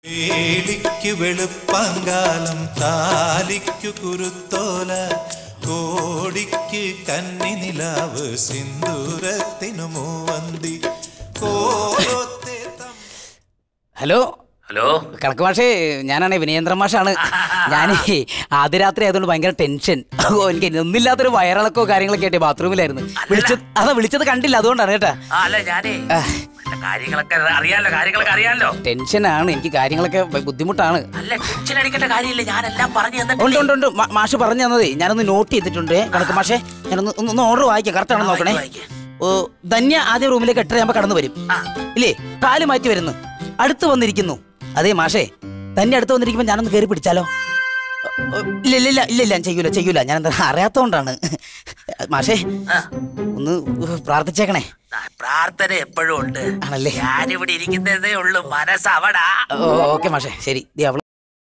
വേലിക്കു വെളുപ്പങ്കാലം താലിക്കു കുരുത്തോല കോടിക്ക് കന്നി നിലാവ് സിന്ദൂരത്തിനു മൂവന്തി കോലത്തെ തം- ഹലോ ഹലോ കണക്ക് മാഷേ ഞാനാണ് വിനയേന്ദ്രൻ മാഷാണ് ഞാൻ ആദ്യ രാത്രി ആയതുകൊണ്ട് ഭയങ്കര ടെൻഷൻ ഓ എനിക്ക് ഒന്നില്ലാത്തൊരു വയറിളക്കോ കാര്യങ്ങളൊക്കെ ആയിട്ട് ബാത്റൂമിലായിരുന്നു വിളിച്ചത് അതാ വിളിച്ചത് കണ്ടില്ല അതുകൊണ്ടാണ് കേട്ടാ ആ, അല്ല ഞാനേ അല്ല, കാര്യങ്ങളൊക്കെ അറിയാലോ കാര്യങ്ങളൊക്കെ അറിയാലോ ടെൻഷനാണ് എനിക്ക് കാര്യങ്ങളൊക്കെ ബ- ബുദ്ധിമുട്ടാണ് അല്ല ടെൻഷൻ അടിക്കേണ്ട കാര്യമില്ല ഞാനെല്ലാം പറഞ്ഞു ഉണ്ട് തന്നിട്ടില്ലേ ഉണ്ട് ഉണ്ട് മാ- മാഷ് പറഞ്ഞു തന്നതേ ഞാനൊന്ന് നോട്ട് ചെയ്തിട്ടുണ്ട് കണക്ക് മാഷേ ഞാനൊന്ന് ഒന്ന് ഒന്ന് ഓർഡർ വായിക്കാം കറക്റ്റ് ആണെന്ന് നോക്കണേ വായിക്ക്, ഓ ധന്യ ആദ്യ റൂമിലേക്ക് എട്ടരയാകുമ്പോൾ കടന്നു വരും ആ. ഇല്ലേ കാല് മാറ്റി വരുന്നു അടുത്ത് വന്നിരിക്കുന്നു അതെ മാഷേ തന്നെ അടുത്ത് വന്നിരിക്കുമ്പോൾ ഞാനൊന്ന് കയറി പിടിച്ചാലോ ഓ, ഇല്ല ഇല്ല ഇല്ല ഇല്ല ഇല്ല ഞാൻ ചെയ്യൂല ചെയ്യൂല ഞാൻ എന്താ അറിയാത്തോണ്ടാണ് മാഷേ ആ. ഒന്ന് പ്രാർത്ഥിച്ചേക്കണേ ആ, പ്രാർത്ഥന എപ്പോഴും ഉണ്ട് ആണല്ലേ? ഞാനിവിടെ ഇരിക്കുന്നതേ ഉള്ളൂ മനസ്സ് അവിടാ ഓ ഓക്കെ മാഷേ ശരി ദേ അവള്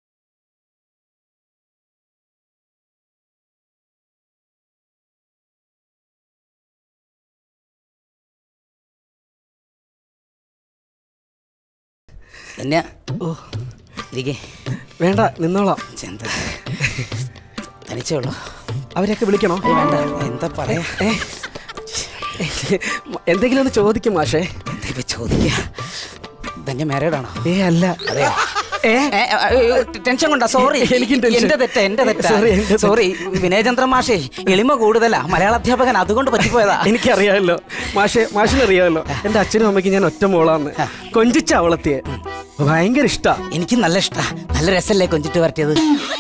ധന്യ ഓ ഇരിക്കേ വേണ്ട നിന്നോളാം ചെന്ത തനിച്ചേ ഉള്ളൂ അവരെയൊക്കെ വിളിക്കണോ ഏയ് വേണ്ട എന്താ പറയാ ഏ എന്തെങ്കിലും ഒന്ന് ചോദിക്കും മാഷേ എന്താ ഇപ്പൊ ചോദിക്ക ധന്യ മാരീഡാണോ ഏ അല്ല അതെയോ ഏ ഏ, ആ, അയ്യോ, ടെൻഷൻ കൊണ്ടാ സോറി എനിക്കും ടെൻഷൻ. എന്റെ തെറ്റ എന്റെ തെറ്റ Sorry, എന്റെ തെറ്റ്. സോറി വിനയചന്ദ്രൻ മാഷേ എളിമ കൂടുതലാ മലയാള അധ്യാപകൻ അതുകൊണ്ട് പറ്റിപ്പോയതാ എനിക്കറിയാമല്ലോ മാഷെ മാഷിനറിയാമല്ലോ എൻ്റെ അച്ഛനും അമ്മയ്ക്കും ഞാൻ ഒറ്റ മോളാന്ന് കൊഞ്ചിച്ച അവളത്തിയെ ഭയങ്കര ഇഷ്ടാ എനിക്ക് നല്ല ഇഷ്ടാ നല്ല രസല്ലേ കൊഞ്ചിട്ട് വരട്ടിയത്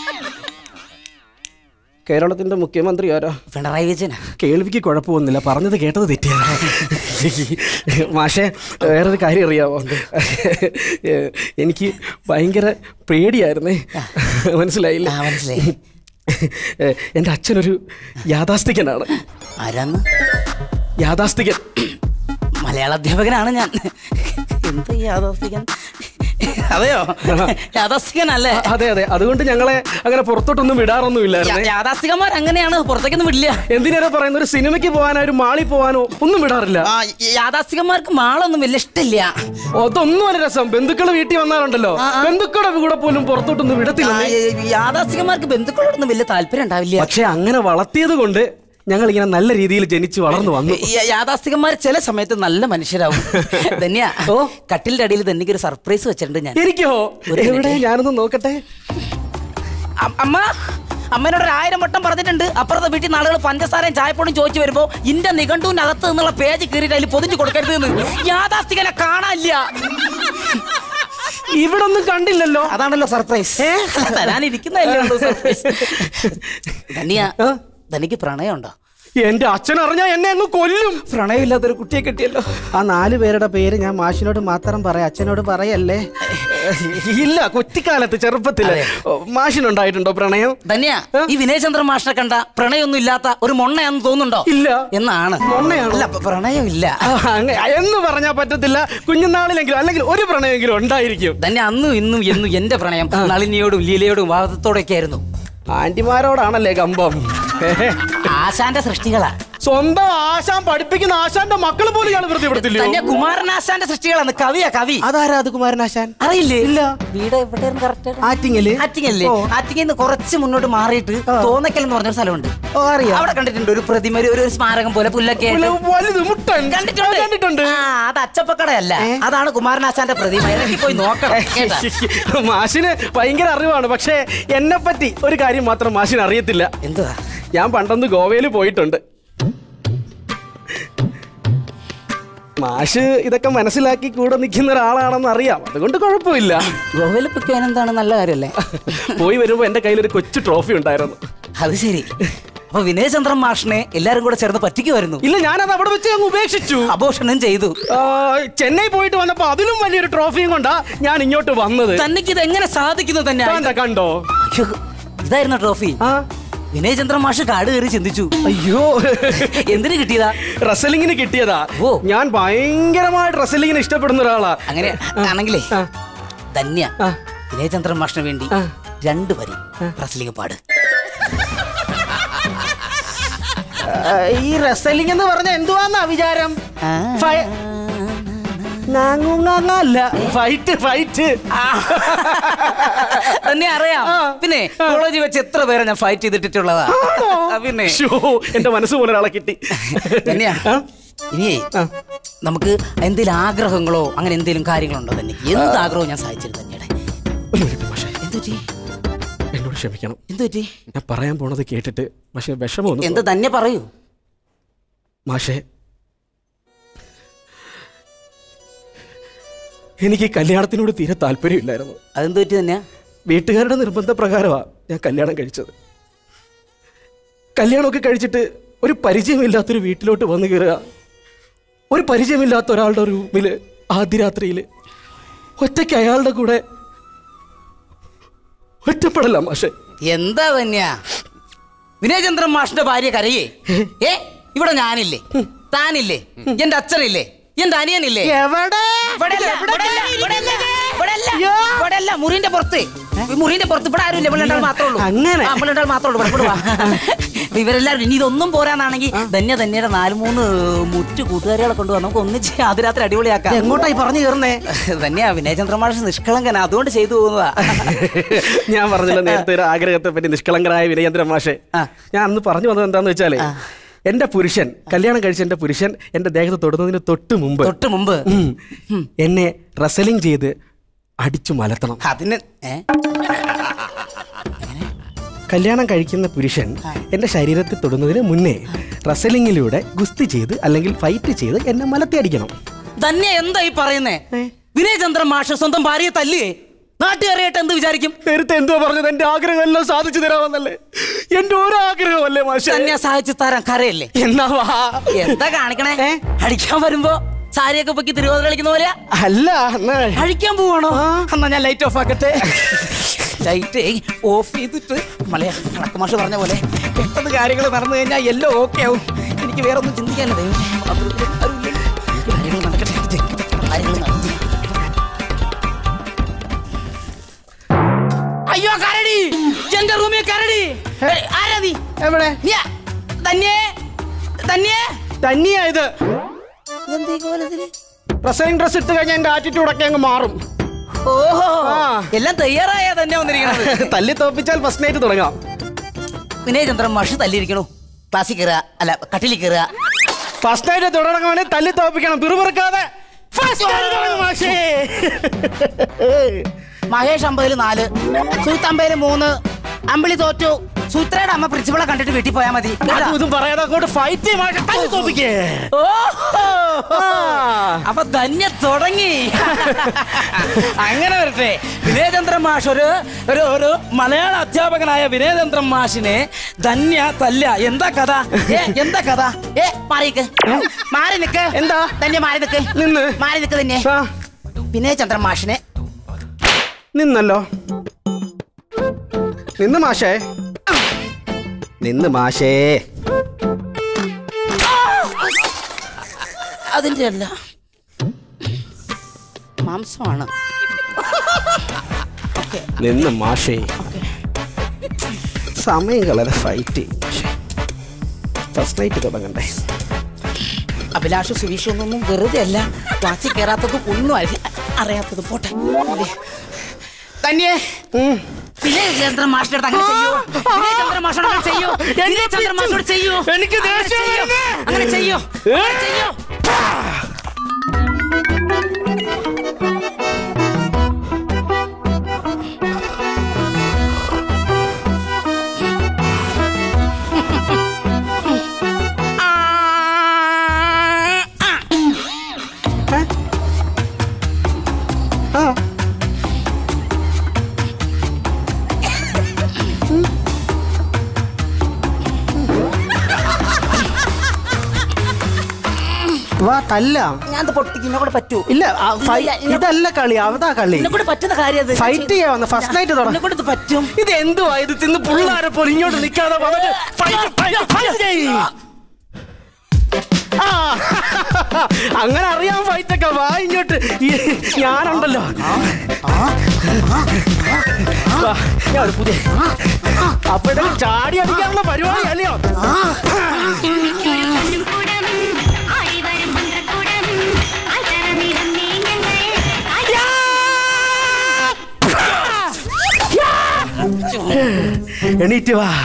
കേരളത്തിന്റെ മുഖ്യമന്ത്രി ആരാ പിണറായി വിജയനാ കേൾവിക്ക് കുഴപ്പമൊന്നുമില്ല പറഞ്ഞത് കേട്ടത് തെറ്റിയതാ മാഷെ വേറൊരു കാര്യം അറിയാമോ ഏ, എനിക്ക് ഭയങ്കര പേടിയായിരുന്നേ മനസ്സിലായില്ല ആ, മനസ്സിലായി. ഏ, എൻ്റെ അച്ഛനൊരു യാഥാസ്ഥികനാണ് ആരാന്ന് യാഥാസ്ഥികൻ മലയാള അധ്യാപകനാണ് ഞാൻ എന്ത് യാഥാസ്ഥികൻ അതെയോ യാഥാസ്ഥികനല്ലേ അതെ അതെ അതുകൊണ്ട് ഞങ്ങളെ അങ്ങനെ പുറത്തോട്ടൊന്നും വിടാറൊന്നുമില്ലായിരുന്നേ യാ- യാഥാസ്ഥികന്മാർ അങ്ങനെയാണ് പുറത്തേക്കൊന്നും വിടില്ല എന്തിനേറെ പറയുന്ന ഒരു സിനിമയ്ക്ക് പോകാനോ ഒരു മാളിൽ പോകാനോ ഒന്നും വിടാറില്ല ആ, യാഥാസ്ഥികന്മാർക്ക് മാളൊന്നും വലിയ ഇഷ്ടമില്ല അതൊന്നും അല്ല രസം ബന്ധുക്കൾ വീട്ടിൽ വന്നാലുണ്ടല്ലോ ബന്ധുക്കളുടെ കൂടെ പോലും പുറത്തോട്ടൊന്നും ആ, വിടത്തില്ല ഈ യാഥാസ്ഥികന്മാർക്ക് ബന്ധുക്കളോടൊന്നും വലിയ താല്പര്യം ഉണ്ടാവില്ല പക്ഷെ അങ്ങനെ വളർത്തിയത് കൊണ്ട് ഞങ്ങൾ ഇങ്ങനെ നല്ല രീതിയിൽ ജനിച്ചു വളർന്നു വന്നു യ- യാഥാസ്ഥികന്മാർ ചില സമയത്ത് നല്ല മനുഷ്യരാവും ധന്യ ഓ കട്ടിലിന്റെ അടിയിൽ ധന്യക്ക് ഒരു സർപ്രൈസ് വെച്ചിട്ടുണ്ട് ഞാൻ എനിക്കോ ഒരു എവിടെ minute. ഞാനൊന്ന് നോക്കട്ടെ അ- അമ്മ അമ്മേനോട് ഒരു ആയിരം വട്ടം പറഞ്ഞിട്ടുണ്ട് അപ്പുറത്തെ വീട്ടിൽ നിന്ന് ആളുകൾ പഞ്ചസാരയും ചായപ്പൊടിയും ചോദിച്ചു വരുമ്പോ ഇന്റെ നിഘണ്ടുവിന്റെ അകത്ത് നിന്നുള്ള പേജ് കീറിയിട്ട് അതിൽ പൊതിഞ്ഞു കൊടുക്കരുത് എന്ന് യാഥാസ്ഥികനെ കാണാനില്ല ഇവിടെ ഒന്നും കണ്ടില്ലല്ലോ അതാണല്ലോ സർപ്രൈസ് തരാനിരിക്കുന്നതല്ലേ ഉള്ളൂ സർപ്രൈസ് ധന്യ ആ? ധനിക്ക് പ്രണയമുണ്ടോ എന്റെ അച്ഛൻ അറിഞ്ഞാ എന്നെ അങ്ങ് കൊല്ലും പ്രണയമില്ലാത്തൊരു കുട്ടിയെ കിട്ടിയല്ലോ ആ നാല് പേരുടെ പേര് ഞാൻ മാഷിനോട് മാത്രം പറയാം അച്ഛനോട് പറയല്ലേ ഇല്ല കുറ്റിക്കാലത്ത് ചെറുപ്പത്തില് അതെ. മാഷിനുണ്ടായിട്ടുണ്ടോ പ്രണയം ധന്യ ഈ വിനയചന്ദ്രൻ മാഷിനെ കണ്ട പ്രണയമൊന്നും ഇല്ലാത്ത ഒരു മൊണ്ണയാന്ന് തോന്നുന്നുണ്ടോ ഇല്ല. എന്നാണ് മൊണ്ണയാണോ? അല്ല പ- പ്രണയമില്ല ആ, അങ്ങ- എന്ന് പറഞ്ഞാ പറ്റത്തില്ല കുഞ്ഞുനാളിലെങ്കിലും അല്ലെങ്കിൽ ഒരു പ്രണയമെങ്കിലും ഉണ്ടായിരിക്കും ധന്യ അന്നും ഇന്നും എന്നും എന്റെ പ്രണയം നളിനിയോടും ലീലയോടും വാദത്തോടൊക്കെ ആയിരുന്നു ആന്റിമാരോടാണല്ലേ കമ്പം ആശാന്റെ സൃഷ്ടികളാ സ്വന്തം ആശാൻ പഠിപ്പിക്കുന്ന ആശാന്റെ മക്കൾ പോലും ഇയാൾ പ്രതിപ്പെടുത്തില്ലയോ ധന്യ കുമാരനാശാന്റെ സൃഷ്ടികളാണ് കവിയാ കവി അതാരാ അത് കുമാരനാശാൻ അറിയില്ലേ ഇല്ല വീട് എവിടെയായിരുന്നു കറക്റ്റ് ആറ്റിങ്ങല് ആറ്റിങ്ങല്ലേ ആറ്റിങ്ങിൽ നിന്ന് കുറച്ച് മുന്നോട്ട് മാറിയിട്ട് തോന്നക്കൽ എന്ന് പറഞ്ഞൊരു സ്ഥലമുണ്ട് ഓ, അറിയാം. അവിടെ കണ്ടിട്ടുണ്ട് ഒരു പ്രതിമ ഒരു- ഒരു സ്മാരകം പോലെ പുല്ലൊക്കെ ആയിട്ട്. വലുത് മുട്ടൻ കണ്ടിട്ടുണ്ട് ആ, കണ്ടിട്ടുണ്ട് ആ അത് അച്ചപ്പക്കടയല്ല അതാണ് കുമാരനാശാന്റെ പ്രതിമ ഇറങ്ങി പോയി നോക്കണം കേട്ടാ? മാഷിന് ഭയങ്കര അറിവാണ് പക്ഷേ എന്നെ പറ്റി ഒരു കാര്യം മാത്രം മാഷിന് അറിയത്തില്ല എന്തുവാ ഞാൻ പണ്ടൊന്ന് ഗോവയിൽ പോയിട്ടുണ്ട് മാഷ് ഇതൊക്കെ മനസ്സിലാക്കി കൂടെ നിൽക്കുന്ന ഒരാളാണെന്ന് അറിയാം അതുകൊണ്ട് കുഴപ്പമില്ല ഗോവയിൽ പൊയ്ക്കാൻ എന്താണ് നല്ല കാര്യമല്ലേ പോയി വരുമ്പോ എന്റെ കയ്യിൽ ഒരു കൊച്ചു ട്രോഫി ഉണ്ടായിരുന്നു അത് ശരി അപ്പൊ വിനയചന്ദ്രൻ മാഷിനെ എല്ലാരും കൂടെ ചേർന്ന് പറ്റിക്കുമായിരുന്നു ഇല്ല ഞാനത് അവിടെ വെച്ച് അങ്ങ് ഉപേക്ഷിച്ചു അപോഷണം ചെയ്തു ആ, ചെന്നൈ പോയിട്ട് വന്നപ്പോ അതിലും വലിയൊരു ട്രോഫിയും കൊണ്ടാ ഞാൻ ഇങ്ങോട്ട് വന്നത് തന്നിക്ക് ഇത് എങ്ങനെ സാധിക്കുന്നു തന്നെ കണ്ടോ, കണ്ടോ അയ്യോ, ഇതായിരുന്നു ട്രോഫി ആ വിനയചന്ദ്രൻ മാഷ് കാട് കയറി ചിന്തിച്ചു അയ്യോ എന്തിനു കിട്ടിയതാ റസലിങ്ങിന് കിട്ടിയതാ ഓ. ഞാൻ ഭയങ്കരമായിട്ട് റസലിങ്ങിന് ഇഷ്ടപ്പെടുന്ന ഒരാളാ അങ്ങനെ ആണെങ്കിലേ ആ. ധന്യ ആ. വിനയചന്ദ്രൻ മാഷിന് വേണ്ടി ആ. രണ്ട് വരി റസ്ലിംഗ് പാട് ഈ റസലിംഗ് എന്ന് പറഞ്ഞ എന്തുവാന്നാ വിചാരം ഫയ- അല്ല ഫൈറ്റ് ഫൈറ്റ് തന്നെ അറിയാം പിന്നെ കോളേജിൽ വെച്ച് എത്ര പേരെ ഞാൻ ഫൈറ്റ് ചെയ്തിട്ടുള്ളതാ ആ, പിന്നെ ഷോ എന്റെ മനസ്സ് പോലെ ഒരാളെ കിട്ടി തന്നെയാ ആ? ഇനിയേ ആ. നമുക്ക് എന്തെങ്കിലും ആഗ്രഹങ്ങളോ അങ്ങനെ എന്തെങ്കിലും കാര്യങ്ങളുണ്ടോ തന്നെ എന്ത് ആഗ്രഹവും ഞാൻ സാധിച്ചിരുന്നു തന്നെയാണ് ഒരു മിനിറ്റ് പക്ഷേ എന്തു പറ്റി എന്നോട് ക്ഷമിക്കണം എന്തു പറ്റി ഞാൻ പറയാൻ പോണത് കേട്ടിട്ട് പക്ഷെ വിഷമമൊന്നും എന്ത് തന്നെ പറയൂ മാഷേ എനിക്ക് ഈ കല്യാണത്തിനോട് തീരെ താല്പര്യമില്ലായിരുന്നു അതെന്തു പറ്റി തന്നെയാ വീട്ടുകാരുടെ നിർബന്ധപ്രകാരമാണ് ഞാൻ കല്യാണം കഴിച്ചത് കല്യാണമൊക്കെ കഴിച്ചിട്ട് ഒരു പരിചയമില്ലാത്തൊരു വീട്ടിലോട്ട് വന്നു കയറുക ഒരു പരിചയമില്ലാത്ത ഒരാളുടെ റൂമിൽ ആദ്യ രാത്രിയിൽ ഒറ്റയ്ക്ക് അയാളുടെ കൂടെ ഒറ്റപ്പെടല മാഷെ എന്താ തന്നെയാ വിനയചന്ദ്രൻ മാഷിന്റെ ഭാര്യ കരയേ ഏ ഇവിടെ ഞാനില്ലേ താനില്ലേ എന്റെ അച്ഛനില്ലേ എന്റെ അനിയനില്ലേ എവിടെ ഇവിടെയല്ല, ഇവിടെയല്ല, ഇവിടെയല്ല, ഇവിടെയല്ല, ഇവിടെയല്ല, മുറിന്റെ പുറത്ത് ഈ മുറിന്റെ പുറത്ത് ഇവിടെ ആരുമില്ല ഇവിടെ രണ്ടാൾ മാത്രമേ ഉള്ളൂ അങ്ങനെ? ആ, ഇവിടെ രണ്ടാൾ മാത്രമേ ഉള്ളൂ ഇവിടെ വാ. അപ്പൊ ഇവരെല്ലാവരും ഇനി ഇതൊന്നും പോരാന്നാണെങ്കിൽ ധന്യ ധന്യയുടെ നാല് മൂന്ന് മുറ്റു കൂട്ടുകാരികളെ കൊണ്ടുവന്ന് നമുക്ക് ഒന്നിച്ച് അതിരാത്രി അടിപൊളിയാക്കാം എങ്ങോട്ടായി പറഞ്ഞു കയറുന്നേ ധന്യ വിനയചന്ദ്രമാഷ് നിഷ്കളങ്കന അതുകൊണ്ട് ചെയ്തു പോകുന്നതാ ഞാൻ പറഞ്ഞല്ലോ നേരത്തെ ഒരു ആഗ്രഹത്തെ പറ്റി നിഷ്കളങ്കരായ വിനയേന്ദ്രൻ മാഷെ ആ. ഞാൻ അന്ന് പറഞ്ഞു വന്നത് എന്താന്ന് വെച്ചാലേ ആ. എന്റെ പുരുഷൻ കല്യാണം കഴിച്ച എന്റെ പുരുഷൻ എന്റെ ദേഹത്ത് തൊടുന്നതിന് തൊട്ട് മുമ്പ് തൊട്ട് മുമ്പ് ഉം, എന്നെ റസലിംഗ് ചെയ്ത് അടിച്ചു മലത്തണം അതിന് ഏ കല്യാണം കഴിക്കുന്ന പുരുഷൻ എന്റെ ശരീരത്തിൽ തൊടുന്നതിന് മുന്നേ റസലിംഗിലൂടെ ഗുസ്തി ചെയ്ത് അല്ലെങ്കിൽ ഫൈറ്റ് ചെയ്ത് എന്നെ മലത്തി അടിക്കണം ധന്യ എന്താ ഈ പറയുന്നേ വിനയചന്ദ്രൻ മാഷ് സ്വന്തം ഭാര്യയെ തല്ലിയേ നാട്ടുകാരായിട്ട് എന്ത് വിചാരിക്കും നേരത്തെ എന്തോ പറഞ്ഞത് എന്റെ ആഗ്രഹം എല്ലാം സാധിച്ചു തരാമെന്നല്ലേ എന്റെ ഓരോ ആഗ്രഹമല്ലേ മാഷെ ധന്യ സഹായിച്ചു തരാൻ കരയല്ലേ എന്നാ വാ എന്താ കാണിക്കണേ അടിക്കാൻ വരുമ്പോ സാരിയൊക്കെ പൊക്കി തിരുവാതിര കളിക്കുന്ന പോലെയാ അല്ല എന്നാ അഴിക്കാൻ പോവാണോ എന്നാ ഞാൻ ലൈറ്റ് ഓഫ് ആക്കട്ടെ ലൈറ്റ് ഓഫ് ചെയ്തിട്ട് മലയാ കണക്ക് മാഷ് പറഞ്ഞ പോലെ പെട്ടെന്ന് കാര്യങ്ങൾ നടന്നു കഴിഞ്ഞാൽ എല്ലാം ഓക്കെ ആവും എനിക്ക് വേറെ ഒന്നും ചിന്തിക്കാനില്ല ദൈവമേ. അപ്പുറത്ത് ആരുമില്ല. കാര്യങ്ങൾ നടക്കട്ടെ കാര്യങ്ങൾ നടത്തി അയ്യോ കരടി എന്റെ റൂമിൽ കരടി ഏയ്, ആരാ നീ എവിടെ നീയാ? ധന്യേ ധന്യേ തന്നെയാ ഇത് ഇതെന്താ ഈ കോലത്തില് റസലിംഗ് ഡ്രസ് ഇട്ട് കഴിഞ്ഞാൽ എന്റെ ആറ്റിറ്റ്യൂഡ് ഒക്കെ അങ്ങ് മാറും ഓഹോ ആ. എല്ലാം തയ്യാറായാ തന്നെ വന്നിരിക്കണത് തല്ലി തോപ്പിച്ചാൽ ഫസ്റ്റ് നൈറ്റ് തുടങ്ങാം വിനയചന്ദ്രൻ മാഷ് തല്ലിയിരിക്കണു ക്ലാസ്സിൽ കയറുക അല്ല കട്ടിലിൽ കയറുക ഫസ്റ്റ് നൈറ്റ് തുടങ്ങുമ്പോൾ തല്ലി തോപ്പിക്കണം പിറുപിറുക്കാതെ First night തുടങ്ങ് മാഷേ. മഹേഷ് അമ്പതിൽ നാല് സുഹൃത്ത് അമ്പതിൽ മൂന്ന് അമ്പിളി തോറ്റു സുത്രയുടെ അമ്മ പ്രിൻസിപ്പളെ കണ്ടിട്ട് വീട്ടിൽ പോയാൽ മതി അതും ഇതും പറയാതെ അങ്ങോട്ട് ഫൈറ്റ് തല്ലി തോപ്പിക്കേ ഓഹോ. ആ. അപ്പൊ ധന്യ തുടങ്ങി അങ്ങനെ വരട്ടെ വിനയചന്ദ്രൻ മാഷ് ഒരു ഒരു ഒരു മലയാള അധ്യാപകനായ വിനയചന്ദ്രൻ മാഷിനെ ധന്യ തല്ല എന്താ കഥ ഏ എന്താ കഥ ഏ മാറിക്ക് മാറി നിക്ക് എന്താ? ധന്യ മാറി നിക്ക് നിന്ന്. മാറി നിക്ക് തന്നെ ആ, വിനയചന്ദ്രൻ മാഷിനെ നിന്നല്ലോ നിന്ന് മാഷേ നിന്ന് മാഷേ അതിന്റെ അല്ല മാംസമാണ് നിന്ന് മാഷേ സമയം കളരെ ഫൈറ്റ് ഫസ്റ്റ് നൈറ്റ് തുടങ്ങണ്ടേ അഭിലാഷ് സുവീഷ് ഒന്നും വെറുതെ അല്ല ക്ലാസ്സിൽ കയറാത്തത് ഒന്നും അറി- അറിയാത്തത് പോട്ടെ തന്നെ വിനയചന്ദ്രൻ മാഷിന്റെ അടുത്ത് അങ്ങനെ ചെയ്യൂ വിനയചന്ദ്രൻ മാഷിനോട് അങ്ങനെ ചെയ്യൂ വിനയചന്ദ്രൻ മാഷിനോട് ചെയ്യൂ എനിക്ക് അങ്ങനെ ദേഷ്യം ചെയ്യൂ. വരുന്നേ. അങ്ങനെ ചെയ്യൂ അങ്ങനെ ചെയ്യൂ ആ വാ തല്ലാം ഞാൻ പൊട്ടിക്ക് എന്നെ കൂടെ പറ്റൂ ഇല്ല ആ, ഫൈ- ഇതല്ല കളി അവതാ കളി എന്നെ കൂടെ പറ്റുന്ന കാര്യം ഫൈറ്റ് ചെയ്യാവുന്ന ഫസ്റ്റ് നൈറ്റ് എന്നെ തുടങ്ങും കൊണ്ട് ഇത് പറ്റും ഇത് എന്തുവാ ഇത് തിന്ന് പിള്ളേരെ പോലെ ഇങ്ങോട്ട് നിൽക്കാതെ വന്നിട്ട് fight, fight, fight ചെയ്യ്. ആ, അങ്ങനെ അറിയാൻ ഫൈറ്റ് ഒക്കെ വാ ഇങ്ങോട്ട് ഈ, ഞാനുണ്ടല്ലോ വാ, ഞാൻ ഒരു പുതിയ അപ്പോഴേ ചാടി അടിക്കാനുള്ള പരിപാടി അല്ലയോ കൂടം ആയി വരും മന്ത്രക്കൂടം ആൽത്തറ നിറം നീങ്ങി എണീറ്റ് വാ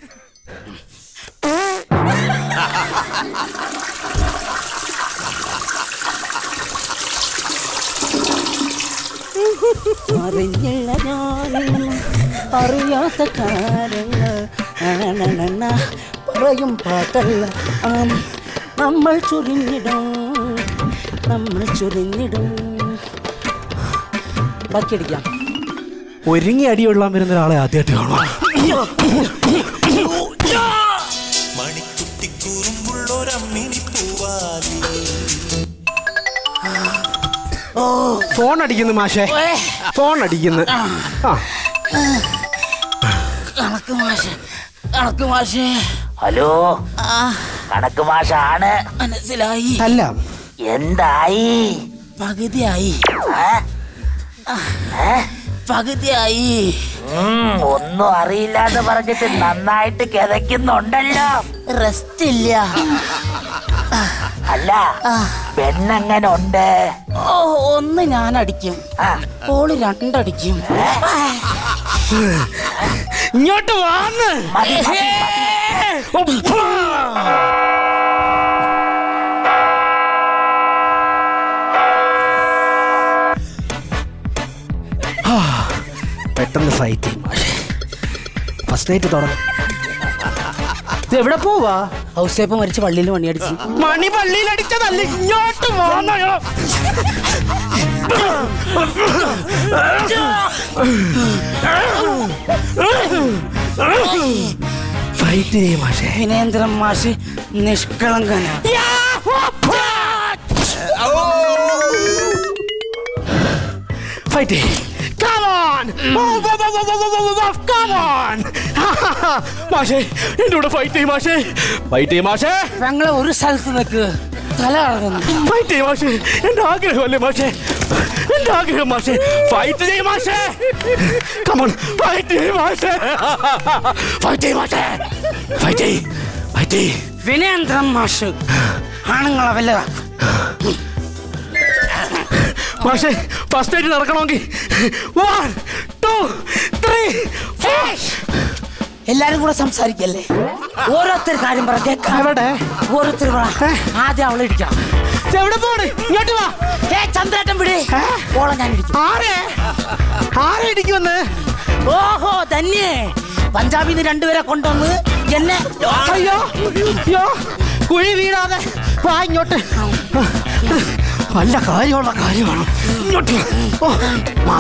അറിഞ്ഞില്ല ഞാനൊന്നും അറിയാത്ത കാര്യങ്ങൾ അണണണ പറയും പാട്ടല്ല ആം, നമ്മൾ ചുരുങ്ങിടും നമ്മൾ ചുരുങ്ങിടും ബാക്കിയടിക്കാം ഒരുങ്ങി അടികൊള്ളാൻ വരുന്ന ഒരാളെ ആദ്യമായിട്ട് കാണാം മണിക്കുട്ടി കൂറുമ്പുള്ളൊരമ്മിണി പൂവാലി ഫോൺ അടിക്കുന്നു മാഷേ ഫോൺ അടിക്കുന്നു ആ കണക്ക് മാഷ് കണക്ക് മാഷേ ഹലോ ആ കണക്ക് മാഷാണ് മനസ്സിലായി അല്ല എന്തായി പകുതിയായി ഏ? ഏ? പകുതിയായി ഉം, ഒന്നും അറിയില്ലാന്ന് പറഞ്ഞിട്ട് നന്നായിട്ട് കിതയ്ക്കുന്നുണ്ടല്ലോ റെസ്റ്റ് ഇല്ല അല്ല പെണ്ണെങ്ങനെ ഉണ്ട് ഓ ഒന്ന് ഞാൻ അടിക്കും ആ, ഓള് രണ്ടടിക്കും ഇങ്ങോട്ട് വാന്ന് മതി, മതി, മതി. പെട്ടെന്ന് ഫൈറ്റ് ചെയ്യും മാഷേ ഫസ്റ്റ് നൈറ്റ് തുടങ്ങും ഇത് എവിടെ പോവാ ഔസേപ്പ് മരിച്ച് പള്ളിയിൽ പണിയടിച്ച് മണി പള്ളിയിൽ അടിച്ചതല്ല ഇങ്ങോട്ട് വാന്നയോ ഫൈറ്റ് ചെയ്യും മാഷേ വിനേന്ദ്രൻ മാഷ് നിഷ്കളങ്കന fight Come on! Oh, oh, oh, oh, oh, oh, oh, oh, come on! മാഷേ എന്റെ കൂടെ ഫൈറ്റ് ചെയ്യും മാഷേ ഫൈറ്റ് ചെയ്യും മാഷേ ഞങ്ങളെ ഒരു സ്ഥലത്ത് നിൽക്ക് തല കറങ്ങുന്നു ഫൈറ്റ് ചെയ്യും മാഷേ എന്റെ ആഗ്രഹമല്ലേ മാഷേ എന്റെ ആഗ്രഹം മാഷേ ഫൈറ്റ് ചെയ്യും മാഷേ കമോൺ ഫൈറ്റ് ചെയ്യും മാഷേ ഫൈറ്റ് ചെയ്യും മാഷേ ഫൈറ്റ് ചെയ് ഫൈറ്റ് ചെയ് വിനേന്ദ്രൻ മാഷ് ആണുങ്ങളെ വല്ലതാക്കും മാഷേ ഫസ്റ്റ് ആയിട്ട് നടക്കണമെങ്കിൽ വൺ ടു ത്രീ ഫോർ എല്ലാരും കൂടെ സംസാരിക്കല്ലേ ഓരോരുത്തർ കാര്യം പറ കേൾക്കാം എവിടെ ഓരോരുത്തർ പറ ആദ്യം അവളെ ഇടിക്കാം എവിടെ പോണ് ഇങ്ങോട്ട് വാ ഏ ചന്ദ്രേട്ടൻ വിട് ഓളെ ഞാൻ ഇടിക്കും ആരെ ആരെ ഇടിക്കുമെന്ന് ഓഹോ തന്നെ പഞ്ചാബിൽ നിന്ന് രണ്ടുപേരെ കൊണ്ടുവന്ന് എന്നെ അയ്യോ അയ്യോ കുഴി വീഴാതെ വാ ഇങ്ങോട്ട് വല്ല കാര്യമുള്ള കാര്യമാണ് ഇങ്ങോട്ട് ഓ, മാ.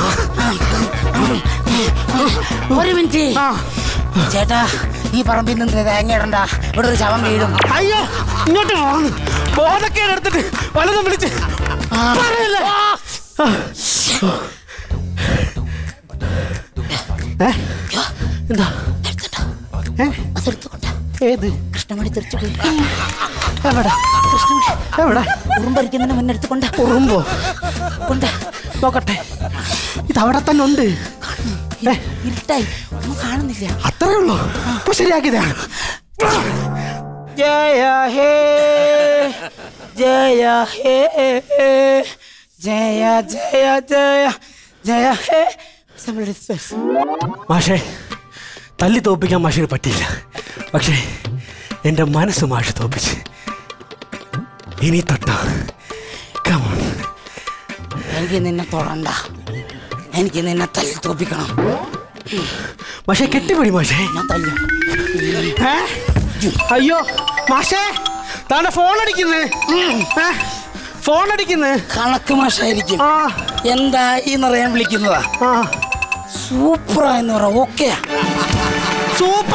ഒരു മിനിറ്റ് ആ. ചേട്ടാ ഈ പറമ്പിൽ നിന്ന് തേങ്ങ ഇടണ്ട ഇവിടെ ഒരു ശവം വീഴും അയ്യോ ഇങ്ങോട്ട് വാന്ന് ബോധക്കേട് എടുത്തിട്ട് വലതും വിളിച്ച് പറയല്ലേ ആ. ഏ? എന്താ ഏ? അതെടുത്തുകൊണ്ട ഏത് കൃഷ്ണമണി തെറിച്ചു പോയി എവിടെ കൃഷ്ണമണി എവിടെ ഉറുമ്പരിക്കുന്നതിന് മുന്നേ എടുത്തുകൊണ്ട് ഉറുമ്പോ കൊണ്ട് നോക്കട്ടെ ഇത് അവിടെ തന്നെ ഉണ്ട് ഏ, ഇരുട്ടായി ഒന്നും കാണുന്നില്ല അത്രേ ഉള്ളൂ അപ്പൊ ശരിയാക്കിയതാണ് ജയ ഹേ ജയ ഹേ ജയ ജയ ജയ ജയ ഹേ Somebody says. മാഷേ തല്ലി തോപ്പിക്കാൻ മാഷിന് പറ്റിയില്ല പക്ഷേ എൻ്റെ മനസ്സ് മാഷ് തോപ്പിച്ച് ഇനി തൊട്ട കമോൺ എനിക്ക് നിന്നെ തൊടണ്ട എനിക്ക് നിന്നെ തല്ലി തോപ്പിക്കണം മാഷേ കെട്ടിപ്പിടി മാഷേ ഞാൻ തല്ലു ഏ? അയ്യോ മാഷേ താണ്ടെ ഫോൺ അടിക്കുന്നേ ഫോൺ അടിക്കുന്നേ കണക്ക് മാഷായിരിക്കും ആ എന്തായി എന്നറിയാൻ വിളിക്കുന്നതാ ആ സൂപ്പറാ എന്ന് പറ ഓക്കെ സൂപ്പർ